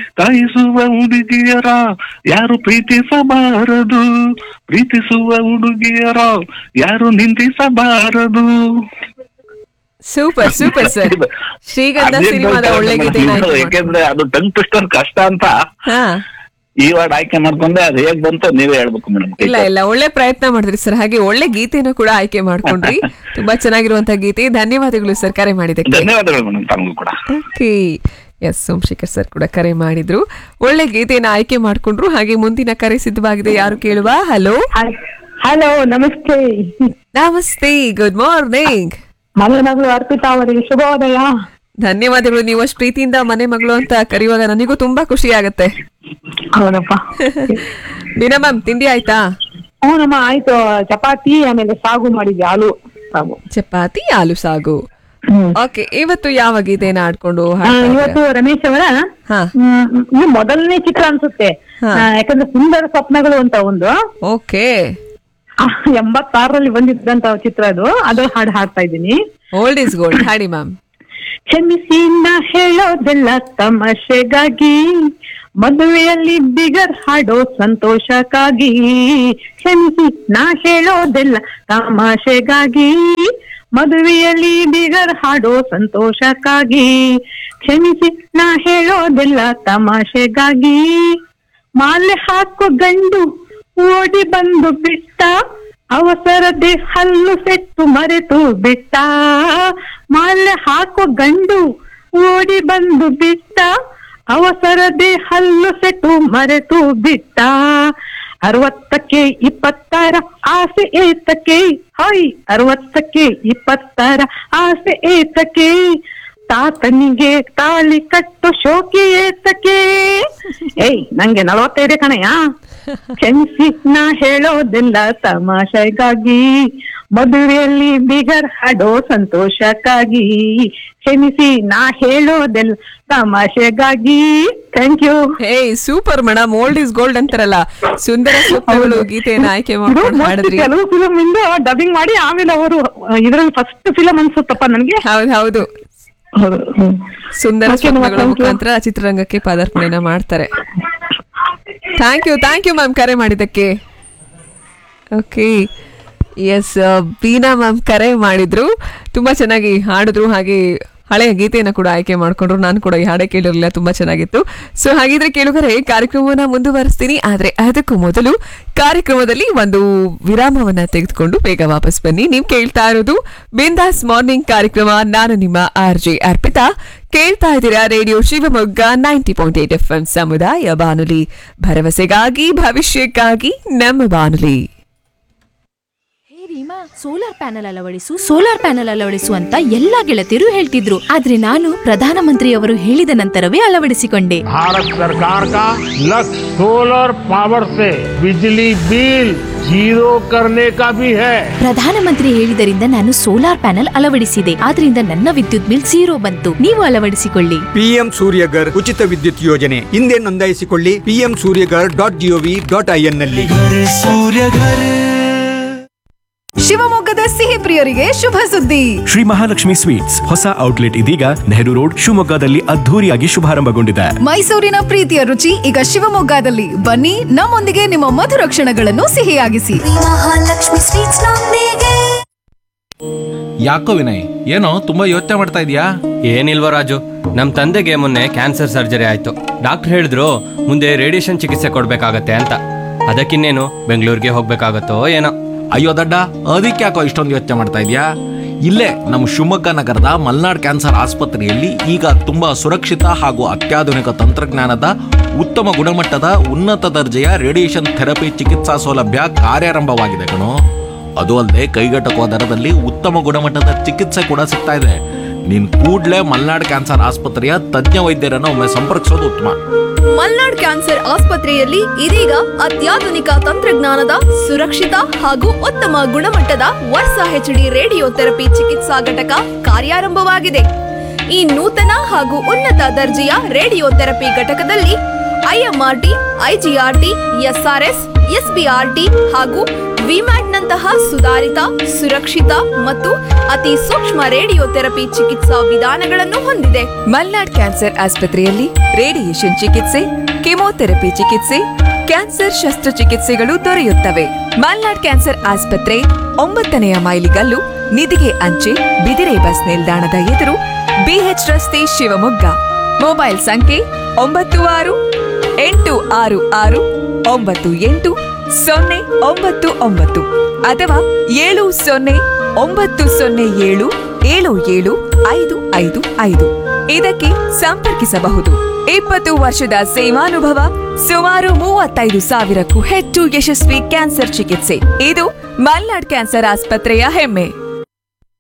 ಕಾಯಿಸುವ ಹುಡುಗಿಯರ ಯಾರು ಪ್ರೀತಿಸಬಾರದು ಪ್ರೀತಿಸುವ ಹುಡುಗಿಯರ ಯಾರು ನಿಂದಿಸಬಾರದು ಸೂಪರ್ ಸೂಪರ್ ಸರ್ ಶ್ರೀಗಂಧ ಅದೇನ್ ಸಿನಿಮಾದ ಗೊತ್ತಾ ಒಳ್ಳೆ ಗೀತೆ ಮೇಡಮ್, ಇದು ಯಾಕೆಂದ್ರೆ ಅದು ಟಂಗ್ ಟ್ವಿಸ್ಟರ್ ಕಷ್ಟ ಅಂತ ಹಾ ಈ ವರ್ಡ್ ಆಯ್ಕೆ ಮಾಡ್ಕೊಂಡೆ ಅದು ಹೇಗ್ ಬಂತು ನೀವೇ ಹೇಳ್ಬೇಕು ಮೇಡಮ್ ಇಲ್ಲ ಇಲ್ಲ ಒಳ್ಳೆ ಪ್ರಯತ್ನ ಮಾಡಿದ್ರಿ ಸರ್ ಹಾಗೆ ಒಳ್ಳೆ ಗೀತೆನೂ ಕೂಡ ಆಯ್ಕೆ ಮಾಡ್ಕೊಂಡ್ರಿ ತುಂಬಾ ಚೆನ್ನಾಗಿರುವಂತಹ ಗೀತೆ ಧನ್ಯವಾದಗಳು ಸರ್ ಕರೆ ಮಾಡಿದಕ್ಕೆ ಧನ್ಯವಾದಗಳು ಮೇಡಮ್ ತಮಗೂ ಕೂಡ ಓಕೆ ಎಸ್ ಸೋಮಶೇಖರ್ ಸರ್ ಕೂಡ ಕರೆ ಮಾಡಿದ್ರು ಒಳ್ಳೆ ಗೀತೆನ ಆಯ್ಕೆ ಮಾಡ್ಕೊಂಡ್ರು ಹಾಗೆ ಮುಂದಿನ ಕರೆ ಸಿದ್ಧವಾಗಿದೆ ಯಾರು ಕೇಳುವ ಹಲೋ ಹಲೋ ನಮಸ್ತೆ ನಮಸ್ತೆ ಗುಡ್ ಮಾರ್ನಿಂಗ್ ಮಗಳ ಮಗಳು ಅರ್ಪಿತಾ ಅವರಿಗೆ ಶುಭೋದಯ ಧನ್ಯವಾದಗಳು ನೀವು ಅಷ್ಟು ಪ್ರೀತಿಯಿಂದ ಮನೆ ಮಗಳು ಅಂತ ಕರೆಯುವಾಗ ನನಗೂ ತುಂಬಾ ಖುಷಿ ಆಗತ್ತೆ ಹೌದಪ್ಪ ದಿನ ಮ್ಯಾಮ್ ತಿಂಡಿ ಆಯ್ತಾ ಹ್ಞೂ ನಮ್ಮ ಆಯ್ತು ಚಪಾತಿ ಆಮೇಲೆ ಸಾಗು ಮಾಡಿದ್ವಿ ಹಾಲು ಸಾಗು ಚಪಾತಿ ಆಲು ಸಾಗು ಹ್ಮ್ ಓಕೆ ಇವತ್ತು ಯಾವ ಗೀತೆನ ಆಡ್ಕೊಂಡು ಆ, ಹಾಡ್ತಾ ಇದ್ದೀರಾ? ಇವತ್ತು ರಮೇಶ್ ಅವರ ಹಾ ಹ್ಮ್, ಇದು ಮೊದಲನೇ ಚಿತ್ರ ಅನ್ಸುತ್ತೆ ಹಾ. ಆ, ಯಾಕಂದ್ರೆ ಸುಂದರ ಸ್ವಪ್ನಗಳು ಅಂತ ಒಂದು ಓಕೆ ಆ, ಎಂಬತ್ತಾರರಲ್ಲಿ ಬಂದಿದ್ದಂತ ಚಿತ್ರ ಅದು ಅದು ಹಾಡು ಹಾಡ್ತಾ ಇದ್ದೀನಿ ಓಲ್ಡ್ ಇಸ್ ಗೋಲ್ಡ್ ಹಾಡಿ ಮ್ಯಾಮ್ ಕ್ಷಮಿಸಿ ನಾ ಹೇಳೋದೆಲ್ಲ ತಮಾಷೆಗಾಗಿ ಮದುವೆಯಲ್ಲಿ ಬಿಗರ್ ಹಾಡೋ ಸಂತೋಷಕ್ಕಾಗಿ ಕ್ಷಮಿಸಿ ನಾ ಹೇಳೋದೆಲ್ಲ ತಮಾಷೆಗಾಗಿ ಮದುವೆಯಲ್ಲಿ ಬಿಗರ್ ಹಾಡೋ ಸಂತೋಷಕ್ಕಾಗಿ ಕ್ಷಮಿಸಿ ನಾ ಹೇಳೋದೆಲ್ಲ ತಮಾಷೆಗಾಗಿ ಮಾಲೆ ಹಾಕೋ ಗಂಡು ಓಡಿ ಬಂದು ಬಿಟ್ಟ ಅವಸರದೆ ಹಲ್ಲು ಸೆಟ್ಟು ಮರೆತು ಬಿಟ್ಟ ಮಾಲೆ ಹಾಕೋ ಗಂಡು ಓಡಿ ಬಂದು ಬಿಟ್ಟ ಅವಸರದೆ ಹಲ್ಲು ಸೆಟ್ಟು ಮರೆತು ಬಿಟ್ಟ ಅರವತ್ತಕ್ಕೆ ಇಪ್ಪತ್ತರ ಆಸೆ ಏತಕ್ಕೆ ಹಾಯ್ ಅರವತ್ತಕ್ಕೆ ಇಪ್ಪತ್ತರ ಆಸೆ ಏತಕ್ಕೆ ತಾತನಿಗೆ ತಾಳಿ ಕಟ್ಟು ಶೋಕಿ ಏತಕ್ಕೆ ಏಯ್ ನಂಗೆ ನಲವತ್ತೈದೇ ಕಣಯ್ಯ ಕ್ಷಮಿಸಿ ನಾ ಹೇಳೋದೆಲ್ಲ ತಮಾಷೆಗಾಗಿ ಮದುವೆಯಲ್ಲಿ ಬಿಗರ್ ಹಾಡೋ ಸಂತೋಷಕ್ಕಾಗಿ ಕ್ಷಮಿಸಿ ನಾ ಹೇಳೋದೆಲ್ಲ ತಮಾಷೆಗಾಗಿ thank you hey super madam old is gold ಅಂತಾರಲ್ಲ ಸುಂದರ ಸ್ವಪ್ನಗಳು ಗೀತೆಯನ್ನ ಆಯ್ಕೆ ಮಾಡ್ಕೊಂಡು ಹಾಡಿದ್ರಿ ಕೆಲವು ಫಿಲಮ್ ಇಂದ ಡಬ್ಬಿಂಗ್ ಮಾಡಿ ಆಮೇಲೆ ಅವರು ಇದ್ರಲ್ಲಿ ಫಸ್ಟ್ ಫಿಲಮ್ ಅನ್ಸುತ್ತಪ್ಪ ನನ್ಗೆ ಹೌದು ಹೌದು ಹೌದು ಹ್ಮ್. ಸುಂದರ Okay, ನಮ್ಮ ಸ್ವಪ್ನಗಳ thank you. ಮುಖಾಂತರ ಚಿತ್ರರಂಗಕ್ಕೆ ಪದಾರ್ಪಣೆನ ಮಾಡ್ತಾರೆ thank you thank you ma'am ಕರೆ ಮಾಡಿದ್ದಕ್ಕೆ ಓಕೆ ಎಸ್ ಬೀನಾ ಮ್ಯಾಮ್ ಕರೆ ಮಾಡಿದ್ರು ತುಂಬಾ ಚೆನ್ನಾಗಿ ಹಾಡಿದ್ರು ಹಾಗೆ ಹಳೆಯ ಗೀತೆಯನ್ನು ಕೂಡ ಆಯ್ಕೆ ಮಾಡ್ಕೊಂಡ್ರು ನಾನು ಕೂಡ ಈ ಹಾಡೆ ಕೇಳಿರಲಿಲ್ಲ ತುಂಬಾ ಚೆನ್ನಾಗಿತ್ತು ಸೊ ಹಾಗಿದ್ರೆ ಕೇಳುಗರೆ ಕಾರ್ಯಕ್ರಮವನ್ನ ಮುಂದುವರಿಸ್ತೀನಿ ಆದ್ರೆ ಅದಕ್ಕೂ ಮೊದಲು ಕಾರ್ಯಕ್ರಮದಲ್ಲಿ ಒಂದು ವಿರಾಮವನ್ನ ತೆಗೆದುಕೊಂಡು ಬೇಗ ವಾಪಸ್ ಬನ್ನಿ ನೀವು ಕೇಳ್ತಾ ಇರೋದು ಬಿಂದಾಸ್ ಮಾರ್ನಿಂಗ್ ಕಾರ್ಯಕ್ರಮ ನಾನು ನಿಮ್ಮ ಆರ್ ಜೆ ಅರ್ಪಿತಾ ಕೇಳ್ತಾ ಇದ್ದೀರಾ radio Shivamogga ninety point eight F M ಸಮುದಾಯ ಬಾನುಲಿ ಭರವಸೆಗಾಗಿ ಭವಿಷ್ಯಕ್ಕಾಗಿ ನಮ್ಮ ಬಾನುಲಿ ಹೇ ರೀಮಾ ಸೋಲಾರ್ ಪ್ಯಾನೆಲ್ ಅಳವಡಿಸು ಸೋಲಾರ್ ಪ್ಯಾನೆಲ್ ಅಳವಡಿಸು ಅಂತ ಎಲ್ಲಾ ಗೆಳತಿಯರು ಹೇಳ್ತಿದ್ರು ಆದ್ರೆ ನಾನು ಪ್ರಧಾನಮಂತ್ರಿಯವರು ಹೇಳಿದ ನಂತರವೇ ಅಳವಡಿಸಿಕೊಂಡೆ भारत सरकार का लक्ष्य सोलर पावर से बिजली बिल जीरो करने का भी है ಪ್ರಧಾನಮಂತ್ರಿ ಹೇಳಿದರಿಂದ ನಾನು ಸೋಲಾರ್ ಪ್ಯಾನೆಲ್ ಅಳವಡಿಸಿದೆ ಆದ್ರಿಂದ ನನ್ನ ವಿದ್ಯುತ್ ಬಿಲ್ ಝೀರೋ ಬಂತು ನೀವು ಅಳವಡಿಸಿಕೊಳ್ಳಿ ಪಿಎಂ ಸೂರ್ಯಗರ್ ಉಚಿತ ವಿದ್ಯುತ್ ಯೋಜನೆ ಹಿಂದೆ ನೋಂದಾಯಿಸಿಕೊಳ್ಳಿ PM Suryaghar dot G O V dot I N ನಲ್ಲಿ ಶಿವಮೊಗ್ಗದ ಸಿಹಿ ಪ್ರಿಯರಿಗೆ ಶುಭ ಸುದ್ದಿ ಶ್ರೀ ಮಹಾಲಕ್ಷ್ಮಿ ಸ್ವೀಟ್ಸ್ ಹೊಸ ಔಟ್ಲೆಟ್ ಇದೀಗ ನೆಹರು ರೋಡ್ ಶಿವಮೊಗ್ಗದಲ್ಲಿ ಅದ್ಧೂರಿಯಾಗಿ ಶುಭಾರಂಭಗೊಂಡಿದೆ ಮೈಸೂರಿನ ಪ್ರೀತಿಯ ರುಚಿ ಈಗ ಶಿವಮೊಗ್ಗದಲ್ಲಿ ಬನ್ನಿ ನಮ್ಮೊಂದಿಗೆ ನಿಮ್ಮ ಮಧುರ ಕ್ಷಣಗಳನ್ನು ಸಿಹಿಯಾಗಿಸಿ ಯಾಕೋ ವಿನಯ್ ಏನೋ ತುಂಬಾ ಯೋಚನೆ ಮಾಡ್ತಾ ಇದೀಯಾ ಏನಿಲ್ವ ರಾಜು ನಮ್ಮ ತಂದೆಗೆ ಮೊನ್ನೆ ಕ್ಯಾನ್ಸರ್ ಸರ್ಜರಿ ಆಯ್ತು ಡಾಕ್ಟರ್ ಹೇಳಿದ್ರು ಮುಂದೆ ರೇಡಿಯೇಷನ್ ಚಿಕಿತ್ಸೆ ಕೊಡ್ಬೇಕಾಗತ್ತೆ ಅಂತ ಅದಕ್ಕಿನ್ನೇನು ಬೆಂಗಳೂರಿಗೆ ಹೋಗ್ಬೇಕಾಗತ್ತೋ ಏನೋ ಅಯ್ಯೋ ದಡ್ಡ ಅದಕ್ಕೆ ಯಾಕೋ ಇಷ್ಟೊಂದು ಯೋಚನೆ ಮಾಡ್ತಾ ಇದೀಯಾ ಇಲ್ಲೇ ನಮ್ಮ ಶಿವಮೊಗ್ಗ ನಗರದ ಮಲ್ನಾಡ್ ಕ್ಯಾನ್ಸರ್ ಆಸ್ಪತ್ರೆಯಲ್ಲಿ ಈಗ ತುಂಬಾ ಸುರಕ್ಷಿತ ಹಾಗೂ ಅತ್ಯಾಧುನಿಕ ತಂತ್ರಜ್ಞಾನದ ಉತ್ತಮ ಗುಣಮಟ್ಟದ ಉನ್ನತ ದರ್ಜೆಯ ರೇಡಿಯೇಷನ್ ಥೆರಪಿ ಚಿಕಿತ್ಸಾ ಸೌಲಭ್ಯ ಕಾರ್ಯಾರಂಭವಾಗಿದೆ ಕಣೋ ಅದು ಅಲ್ಲದೆ ಕೈಗೆಟಕುವ ದರದಲ್ಲಿ ಉತ್ತಮ ಗುಣಮಟ್ಟದ ಚಿಕಿತ್ಸೆ ಕೂಡ ಸಿಗ್ತಾ ಇದೆ ನೀನ್ ಕೂಡ್ಲೇ ಮಲ್ನಾಡ್ ಕ್ಯಾನ್ಸರ್ ಆಸ್ಪತ್ರೆಯ ತಜ್ಞ ವೈದ್ಯರನ್ನು ಒಮ್ಮೆ ಸಂಪರ್ಕಿಸೋದು ಉತ್ತಮ ಮಲ್ನಾಡ್ ಕ್ಯಾನ್ಸರ್ ಆಸ್ಪತ್ರೆಯಲ್ಲಿ ಇದೀಗ ಅತ್ಯಾಧುನಿಕ ತಂತ್ರಜ್ಞಾನದ ಸುರಕ್ಷಿತ ಹಾಗೂ ಉತ್ತಮ ಗುಣಮಟ್ಟದ ವರ್ಷ ಹೆಚ್ಡಿ ರೇಡಿಯೋ ಥೆರಪಿ ಚಿಕಿತ್ಸಾ ಘಟಕ ಕಾರ್ಯಾರಂಭವಾಗಿದೆ ಈ ನೂತನ ಹಾಗೂ ಉನ್ನತ ದರ್ಜೆಯ ರೇಡಿಯೋ ಥೆರಪಿ ಘಟಕದಲ್ಲಿ ಐಎಂಆರ್ಟಿ ಐಜಿಆರ್ಟಿ ಎಸ್ಆರ್ಎಸ್ ಎಸ್ಬಿಆರ್ಟಿ ಹಾಗೂ ವಿಮ್ಯಾಟ್ನಂತಹ ಸುಧಾರಿತ ಸುರಕ್ಷಿತ ಮತ್ತು ಅತಿ ಸೂಕ್ಷ್ಮ ರೇಡಿಯೋಥೆರಪಿ ಚಿಕಿತ್ಸಾ ವಿಧಾನಗಳನ್ನು ಹೊಂದಿದೆ ಮಲ್ನಾಡ್ ಕ್ಯಾನ್ಸರ್ ಆಸ್ಪತ್ರೆಯಲ್ಲಿ ರೇಡಿಯೇಷನ್ ಚಿಕಿತ್ಸೆ ಕೆಮೊಥೆರಪಿ ಚಿಕಿತ್ಸೆ ಕ್ಯಾನ್ಸರ್ ಶಸ್ತ್ರಚಿಕಿತ್ಸೆಗಳು ದೊರೆಯುತ್ತವೆ ಮಲ್ನಾಡ್ ಕ್ಯಾನ್ಸರ್ ಆಸ್ಪತ್ರೆ ಒಂಬತ್ತನೆಯ ಮೈಲಿಗಲ್ಲು ನಿಧಿಗೆ ಅಂಚೆ ಬಿದಿರೆ ಬಸ್ ನಿಲ್ದಾಣದ ಎದುರು ಬಿಎಚ್ ರಸ್ತೆ ಶಿವಮೊಗ್ಗ ಮೊಬೈಲ್ ಸಂಖ್ಯೆ ಒಂಬತ್ತು ಆರು ಎಂಟು ಆರು ಆರು ಒಂಬತ್ತು ಎಂಟು ಸೊನ್ನೆ ಒಂಬತ್ತು ಒಂಬತ್ತು ಅಥವಾ ಏಳು ಸೊನ್ನೆ ಒಂಬತ್ತು ಸೊನ್ನೆ ಏಳು ಏಳು ಏಳು ಐದು ಐದು ಐದು ಇದಕ್ಕೆ ಸಂಪರ್ಕಿಸಬಹುದು ಇಪ್ಪತ್ತು ವರ್ಷದ ಸೇವಾನುಭವ ಸುಮಾರು ಮೂವತ್ತೈದು ಸಾವಿರಕ್ಕೂ ಹೆಚ್ಚು ಯಶಸ್ವಿ ಕ್ಯಾನ್ಸರ್ ಚಿಕಿತ್ಸೆ ಇದು ಮಲ್ನಾಡ್ ಕ್ಯಾನ್ಸರ್ ಆಸ್ಪತ್ರೆಯ ಹೆಮ್ಮೆ